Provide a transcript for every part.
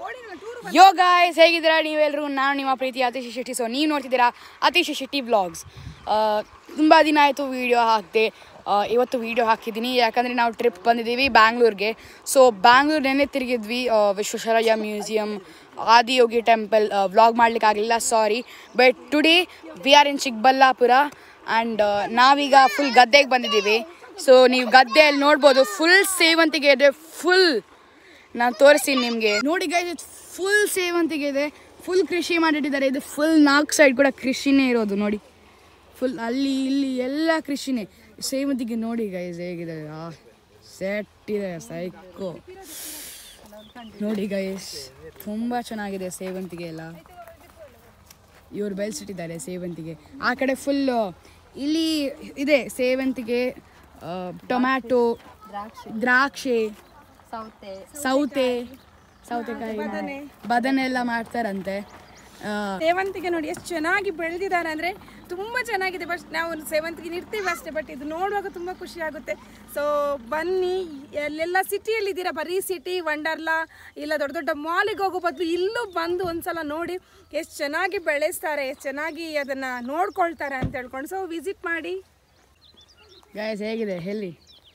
ಯೋ guys ಹೇಗಿದ್ದೀರಾ ನೀವೆಲ್ಲರೂ ನಾನು ನಿಮ್ಮ ಪ್ರೀತಿ ಅತೀಶ್ ಶೆಟ್ಟಿ ಸೊ ನೀವು ನೋಡ್ತಿದ್ದೀರಾ ಅತೀಶ್ ಶೆಟ್ಟಿ ವ್ಲಾಗ್ಸ್ ತುಂಬ ದಿನ ಆಯಿತು ವೀಡಿಯೋ ಹಾಕಿದೆ ಇವತ್ತು ವೀಡಿಯೋ ಹಾಕಿದ್ದೀನಿ ಯಾಕಂದರೆ ನಾವು ಟ್ರಿಪ್ ಬಂದಿದ್ದೀವಿ ಬ್ಯಾಂಗ್ಳೂರ್ಗೆ ಸೊ ಬ್ಯಾಂಗ್ಳೂರ್ ನೆನ್ನೆ ತಿರುಗಿದ್ವಿ ಆ, Visvesvaraya museum Adiyogi temple vlog ಮಾಡಲಿಕ್ಕಾಗಲಿಲ್ಲ sorry but today we are in Chikkaballapur and ನಾವೀಗ ಫುಲ್ ಗದ್ದೆಗೆ ಬಂದಿದ್ದೀವಿ ಸೊ ನೀವು ಗದ್ದೆಯಲ್ಲಿ ನೋಡ್ಬೋದು ಫುಲ್ ಸೇವಂತಿಗೆ ಇದೆ ಫುಲ್ ನಾನು ತೋರಿಸ್ತೀನಿ ನಿಮಗೆ ನೋಡಿ ಗೈಸ್ ಇದು ಫುಲ್ ಸೇವಂತಿಗೆ ಇದೆ ಫುಲ್ ಕೃಷಿ ಮಾಡಿಟ್ಟಿದ್ದಾರೆ ಇದು ಫುಲ್ ನಾಲ್ಕು ಸೈಡ್ ಕೂಡ ಕೃಷಿನೇ ಇರೋದು ನೋಡಿ ಫುಲ್ ಅಲ್ಲಿ ಇಲ್ಲಿ ಎಲ್ಲ ಕೃಷಿನೇ ಸೇವಂತಿಗೆ ನೋಡಿ ಗೈಸ್ ಹೇಗಿದೆ ಆ ಸೆಟ್ ಇದೆ ಸೈಕೋ ನೋಡಿ ಗೈಸ್ ತುಂಬ ಚೆನ್ನಾಗಿದೆ ಸೇವಂತಿಗೆ ಎಲ್ಲ ಇವ್ರು ಬೆಳೆಸಿಟ್ಟಿದ್ದಾರೆ ಸೇವಂತಿಗೆ ಆ ಕಡೆ ಫುಲ್ ಇಲ್ಲಿ ಇದೆ ಸೇವಂತಿಗೆ ಆ, ಟೊಮ್ಯಾಟೊ ದ್ರಾಕ್ಷಿ ಸೌತೆ ಸೌತೆ ಸೌತೆಕಾಯಿ ಬದನೆ ಎಲ್ಲ ಮಾಡ್ತಾರಂತೆ ಆ, ಸೇವಂತಿಗೆ ನೋಡಿ ಎಷ್ಟು ಚೆನ್ನಾಗಿ ಬೆಳೆದಿದ್ದಾರೆ ಅಂದ್ರೆ ತುಂಬಾ ಚೆನ್ನಾಗಿದೆ ಬಟ್ ನಾವು ಸೇವಂತಿಗೆ ಇರ್ತೀವಿ ಅಷ್ಟೇ ಬಟ್ ಇದು ನೋಡುವಾಗ ತುಂಬಾ ಖುಷಿ ಆಗುತ್ತೆ ಸೊ ಬನ್ನಿ ಎಲ್ಲೆಲ್ಲ ಸಿಟಿಯಲ್ಲಿ ಇದ್ದೀರಾ ಬರೀ ಸಿಟಿ ವಂಡರ್ಲಾ ಇಲ್ಲ ದೊಡ್ಡ ದೊಡ್ಡ ಮಾಲಿಗೆ ಹೋಗೋ ಬದಲು ಇಲ್ಲೂ ಬಂದು ಒಂದ್ಸಲ ನೋಡಿ ಎಷ್ಟು ಚೆನ್ನಾಗಿ ಬೆಳೆಸ್ತಾರೆ ಎಷ್ಟು ಚೆನ್ನಾಗಿ ಅದನ್ನ ನೋಡ್ಕೊಳ್ತಾರೆ ಅಂತ ಹೇಳ್ಕೊಂಡು ಸೊ ವಿಸಿಟ್ ಮಾಡಿ ಗೈಸ್ ಹೇಗಿದೆ ಎಲ್ಲಿ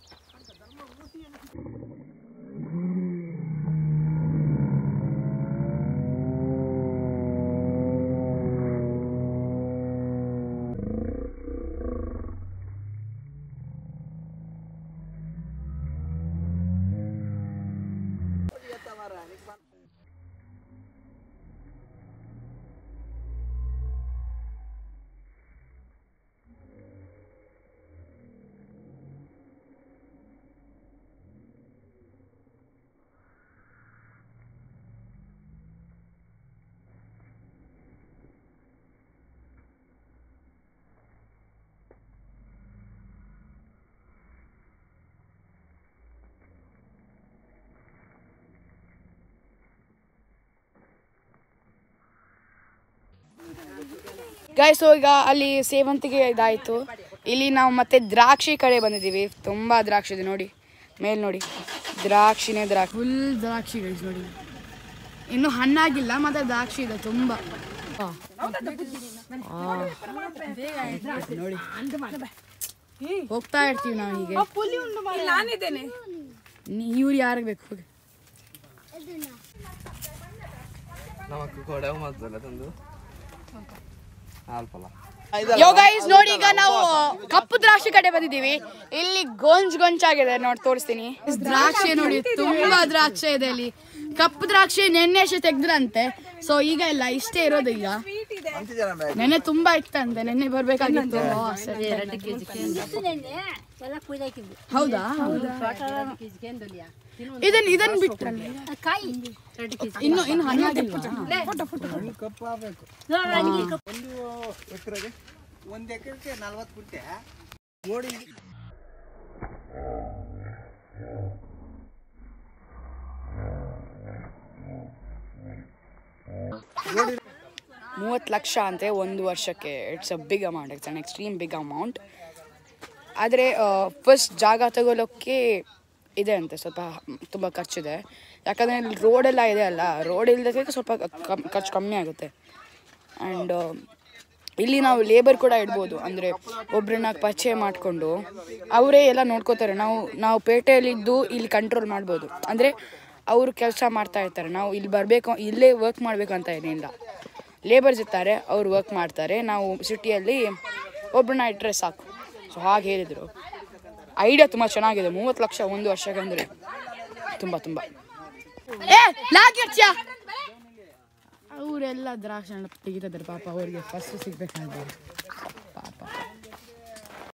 ಗೈಸ್ ಈಗ ಅಲ್ಲಿ ಸೇವಂತಿಗೆ ಇದಾಯಿತು ಇಲ್ಲಿ ನಾವು ಮತ್ತೆ ದ್ರಾಕ್ಷಿ ಕಡೆ ಬಂದಿದ್ದೀವಿ ತುಂಬ ದ್ರಾಕ್ಷಿ ಇದೆ ನೋಡಿ ಮೇಲ್ ನೋಡಿ ದ್ರಾಕ್ಷಿನೇ ದ್ರಾಕ್ಷಿ ಫುಲ್ ದ್ರಾಕ್ಷಿ ಗೈಸ್ ನೋಡಿ ಇನ್ನು ಹಣ್ಣಾಗಿಲ್ಲ ಮತ್ತೆ ದ್ರಾಕ್ಷಿ ಇದೆ ತುಂಬ ಆ. ಆ. ನೋಡಿ ಹೋಗ್ತಾ ಇರ್ತೀವಿ ನಾವು ಹೀಗೆ ಇಲ್ಲಿ ನಾನಿದ್ದೇನೆ ಇವ್ರು ಯಾರಿಗೆ ಬೇಕು ಹೋಗಿ ನಮಕ್ ಕೊಡವು ಮಾಡ್ತಲ್ಲ ತಂದು ಅಲ್ಪಲ್ಲ ಯೋ ಗೈಸ್ ನೋಡಿ ಈಗ ನಾವು ಕಪ್ಪು ದ್ರಾಕ್ಷಿ ಕಡೆ ಬಂದಿದ್ದೀವಿ ಇಲ್ಲಿ ಗೊಂಜ್ ಗೊಂಚಾಗಿದೆ ನೋಡಿ ತೋರಿಸ್ತೀನಿ ದ್ರಾಕ್ಷಿ ನೋಡಿ ತುಂಬಾ ದ್ರಾಕ್ಷಿ ಇದೆ ಇಲ್ಲಿ ಕಪ್ಪು ದ್ರಾಕ್ಷಿ ನೆನ್ನೆ ಅಷ್ಟೇ ತೆಗ್ದ್ರಂತೆ ಸೊ ಈಗ ಇಲ್ಲ ಇಷ್ಟೇ ಇರೋದು ಈಗ ನೆನ್ನೆ ತುಂಬಾ ಇತ್ತಂತೆ ನೆನ್ನೆ ಬರ್ಬೇಕಾಗಿತ್ತು ಓ, ಸರಿ. ಹೌದಾ ಇದನ್ ಇದನ್ ಬಿಟ್ರಲ್ಲ ಇನ್ನು ಇನ್ನು ಹಣ್ಣಾಗಿಲ್ವಾ ಎಕರೆಗೆ ಒಂದು ಎಕರೆಗೆ ನಲ್ವತ್ತು ಗುಂಟೆ ನೋಡಿ ಮೂವತ್ತು ಲಕ್ಷ ಅಂತೆ ಒಂದು ವರ್ಷಕ್ಕೆ it's a big amount it's an extreme big amount ಆದರೆ ಫಸ್ಟ್ ಜಾಗ ತಗೊಳ್ಳೋಕ್ಕೆ ಇದೆ ಅಂತೆ ಸ್ವಲ್ಪ ತುಂಬ ಖರ್ಚಿದೆ ಯಾಕಂದರೆ ಇಲ್ಲಿ ರೋಡೆಲ್ಲ ಇದೆ ಅಲ್ಲ ರೋಡ್ ಇಲ್ಲದಕ್ಕೆ ಸ್ವಲ್ಪ ಕಮ್ ಖರ್ಚು ಕಮ್ಮಿ ಆಗುತ್ತೆ ಆ್ಯಂಡ್ ಇಲ್ಲಿ ನಾವು ಲೇಬರ್ ಕೂಡ ಇಡ್ಬೋದು ಅಂದರೆ ಒಬ್ರನ್ನ ಪರಿಚಯ ಮಾಡಿಕೊಂಡು ಅವರೇ ಎಲ್ಲ ನೋಡ್ಕೋತಾರೆ ನಾವು ನಾವು ಪೇಟೆಯಲ್ಲಿದ್ದು ಇಲ್ಲಿ ಕಂಟ್ರೋಲ್ ಮಾಡ್ಬೋದು ಅಂದರೆ ಅವರು ಕೆಲಸ ಮಾಡ್ತಾ ಇರ್ತಾರೆ ನಾವು ಇಲ್ಲಿ ಬರಬೇಕು ಇಲ್ಲೇ ವರ್ಕ್ ಮಾಡಬೇಕು ಅಂತ ಏನಿಲ್ಲ ಲೇಬರ್ಸ್ ಇರ್ತಾರೆ ಅವ್ರು ವರ್ಕ್ ಮಾಡ್ತಾರೆ ನಾವು ಸಿಟಿಯಲ್ಲಿ ಒಬ್ಬರನ್ನ ಇಟ್ಟರೆ ಸಾಕು ಸೊ ಹಾಗೆ ಹೇಳಿದರು ಐಡಿಯಾ ತುಂಬ ಚೆನ್ನಾಗಿದೆ ಮೂವತ್ತು ಲಕ್ಷ ಒಂದು ವರ್ಷಕ್ಕೆ ಅಂದರೆ ತುಂಬ ತುಂಬ ಏ ಲಾಗಿರ್ಚ್ಯಾ ಅವರೆಲ್ಲ ದ್ರಾಕ್ಷಿ ಹಣ್ಣು ತೆಗಿತಿದ್ದಾರೆ ಪಾಪ ಅವ್ರಿಗೆ ಫಸ್ಟ್ ಸಿಗ್ಬೇಕಾದ್ರೆ